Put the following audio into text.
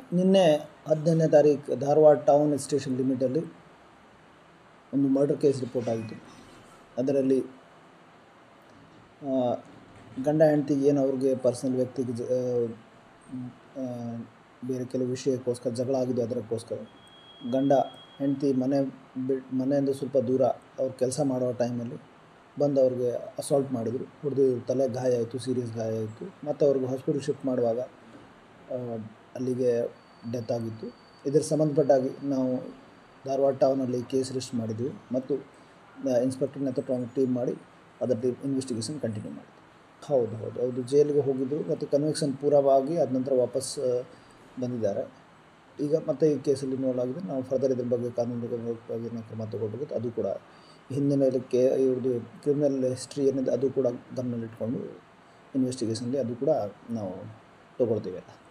ನಿನ್ನೆ ಹದಿನೈದನೇ ತಾರೀಕು ಧಾರವಾಡ ಟೌನ್ ಸ್ಟೇಷನ್ ಲಿಮಿಟಲ್ಲಿ ಒಂದು ಮರ್ಡರ್ ಕೇಸ್ ರಿಪೋರ್ಟ್ ಆಗಿತ್ತು ಅದರಲ್ಲಿ ಆ, ಗಂಡ ಹೆಂಡ್ತಿಗೆ ಏನು ಅವ್ರಿಗೆ ಪರ್ಸನಲ್ ವ್ಯಕ್ತಿಗೆ ಜ ಆ, ಬೇರೆ ಕೆಲವು ವಿಷಯಕ್ಕೋಸ್ಕರ ಜಗಳ ಆಗಿದ್ದು ಅದಕ್ಕೋಸ್ಕರ ಗಂಡ ಹೆಂಡತಿ ಮನೆ ಬಿಟ್ಟು ಮನೆಯಿಂದ ಸ್ವಲ್ಪ ದೂರ ಅವ್ರು ಕೆಲಸ ಮಾಡೋ ಟೈಮಲ್ಲಿ ಬಂದು ಅವ್ರಿಗೆ ಅಸಾಲ್ಟ್ ಮಾಡಿದರು ಹೊಡೆದು ತಲೆ ಗಾಯ ಆಯಿತು ಸೀರಿಯಸ್ ಗಾಯ ಆಯಿತು ಮತ್ತು ಅವ್ರಿಗೆ ಹಾಸ್ಪಿಟಲ್ ಶಿಫ್ಟ್ ಮಾಡುವಾಗ ಆ, ಅಲ್ಲಿಗೆ ಡೆತ್ ಆಗಿತ್ತು ಇದರ ಸಂಬಂಧಪಟ್ಟಾಗಿ ನಾವು ಧಾರವಾಡ ಟೌನಲ್ಲಿ ಕೇಸ್ ರಿಜಿಸ್ಟರ್ ಮಾಡಿದ್ವಿ ಮತ್ತು ಇನ್ಸ್ಪೆಕ್ಟರ್ ನೇತೃತ್ವ ಟೀಮ್ ಮಾಡಿ ಅದರ ಟೀಮ್ ಇನ್ವೆಸ್ಟಿಗೇಷನ್ ಕಂಟಿನ್ಯೂ ಮಾಡಿದ್ವಿ ಹೌದು ಹೌದು ಹೌದು ಜೈಲಿಗೆ ಹೋಗಿದ್ದರು ಮತ್ತು ಕನ್ವಿಕ್ಷನ್ ಪೂರವಾಗಿ ಅದ ನಂತರ ವಾಪಸ್ ಆ, ಬಂದಿದ್ದಾರೆ ಈಗ ಮತ್ತೆ ಈ ಕೇಸಲ್ಲಿ ನೋಡಲಾಗಿದೆ ನಾವು ಫರ್ದರ್ ಇದ್ರ ಬಗ್ಗೆ ಕಾನೂನು ಬಗ್ಗೆ ಕ್ರಮ ತಗೊಳ್ಬೇಕು ಅದು ಕೂಡ ಹಿಂದಿನ ಇದಕ್ಕೆ ಇವ್ರದ್ದು ಕ್ರಿಮಿನಲ್ ಹಿಸ್ಟ್ರಿ ಏನಿದೆ ಅದು ಕೂಡ ಗಮನದಲ್ಲಿಟ್ಕೊಂಡು ಇನ್ವೆಸ್ಟಿಗೇಷನ್ಗೆ ಅದು ಕೂಡ ನಾವು ತಗೊಳ್ತೀವಿ